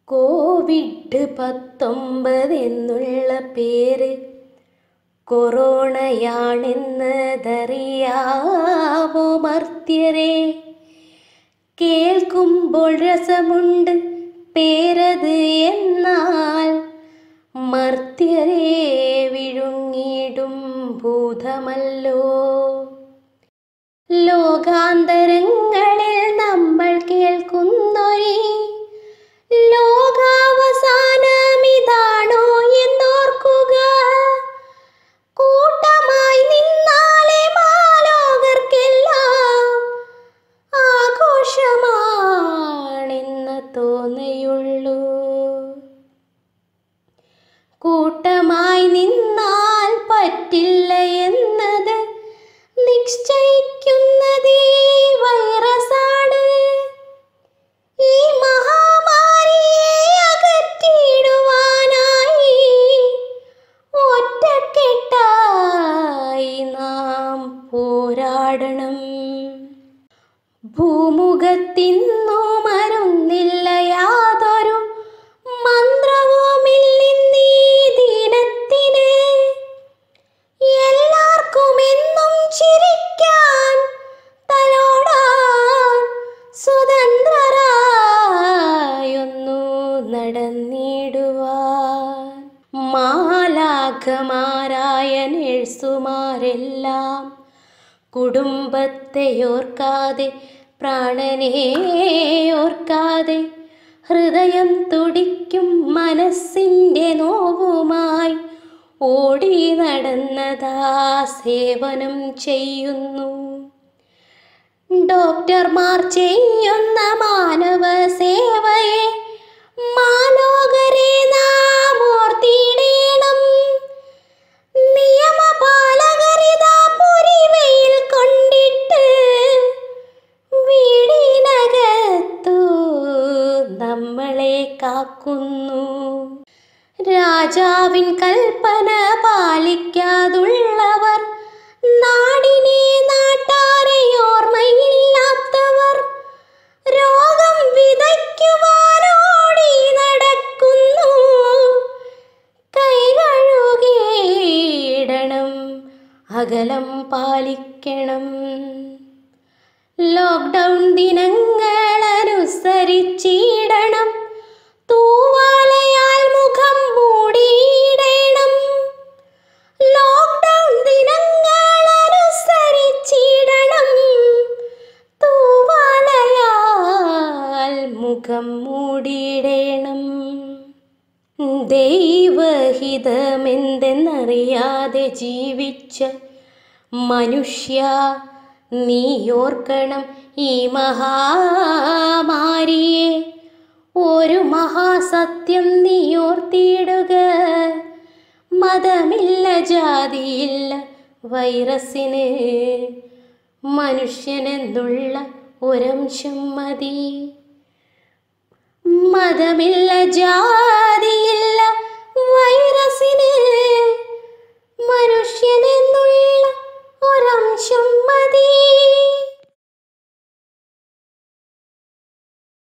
Covid പത്തൊമ്പത് എന്നുള്ള പേര് കൊറോണയാണെന്നതറിയാമോ മർത്യരെ കേൾക്കുമ്പോൾ രസമുണ്ട് പേരത് എന്നാൽ മർത്യരെ വിഴുങ്ങിടും ഭൂതമല്ലോ ലോകാന്തരങ്ങളിൽ നമ്മൾ കേൾക്കുന്നൊരേ ലോകാവസാനമിതാണോ എന്നോർക്കുക കൂട്ടമായി നിന്നാലേ മാലോകർക്കെല്ലാം ആഘോഷമാണെന്ന് തോന്നിയുള്ളൂ കൂട്ടമായി നിന്നാൽ പറ്റില്ല എന്നത് നിശ്ചയിക്കുന്നത് ഈ വൈറസാണ് ഈ മഹാമാരിയെ അകറ്റിയിടുവാനായി ഒറ്റക്കെട്ടായി നാം പോരാടണം ഭൂമുഖത്തിന്നു മരുന്നില്ല യാതൊരു മന്ത്രവുമില്ലിന്നീ ദിനത്തിന് എല്ലാവർക്കും എന്നും ചിരിക്കാൻ തലോടാൻ സ്വതന്ത്രരായൊന്നു നടന്നിടുവാൻ മാലാഖമാരായ നഴ്സുമാരെല്ലാം കുടുംബത്തെ ഓർക്കാതെ പ്രാണനെ ഓർക്കാതെ ഹൃദയം തുടിക്കും മനസ്സിൻ്റെ നോവുമായി ഓടി നടന്നതാ സേവനം ചെയ്യുന്നു ഡോക്ടർമാർ ചെയ്യുന്ന മാനവ സേവയെ മാലോകരെ നാം ഓർത്തിടേണം നിയമപാലകരിതാ പൊരിവയിൽ കൊണ്ടിട്ട് വീടിനകത്തു നമ്മളെ കാക്കുന്നു രാജാവിൻ കൽപ്പന പാലിക്കാതുള്ളവർ നാടിനെ നാട്ടാരെ ഓർമ്മയില്ലാത്തവർ രോഗം വിതയ്ക്കുവാനോടി നടക്കുന്നു കൈ കഴുകിയിടണം അകലം പാലിക്കണം ലോക്ക്ഡൗൺ ദിനങ്ങൾ അനുസരിച്ചിടണം തൂവാലയാൽ മുഖം മൂടിയിടണം ലോക്ക്ഡൗൺ ദിനങ്ങൾ അനുസരിച്ചിടണം തൂവാലയാൽ മുഖം മൂടിയിടണം ദൈവഹിതമെന്തെന്നറിയാതെ ജീവിച്ച മനുഷ്യ നീ ഓർക്കണം ഈ മഹാമാരിയെ ഒരു മഹാസത്യം നീ ഓർത്തിയിടുക മതമില്ല ജാതിയില്ല വൈറസിന് മനുഷ്യനെന്നുള്ള ഒരംശം മതി മതമില്ല ജാതി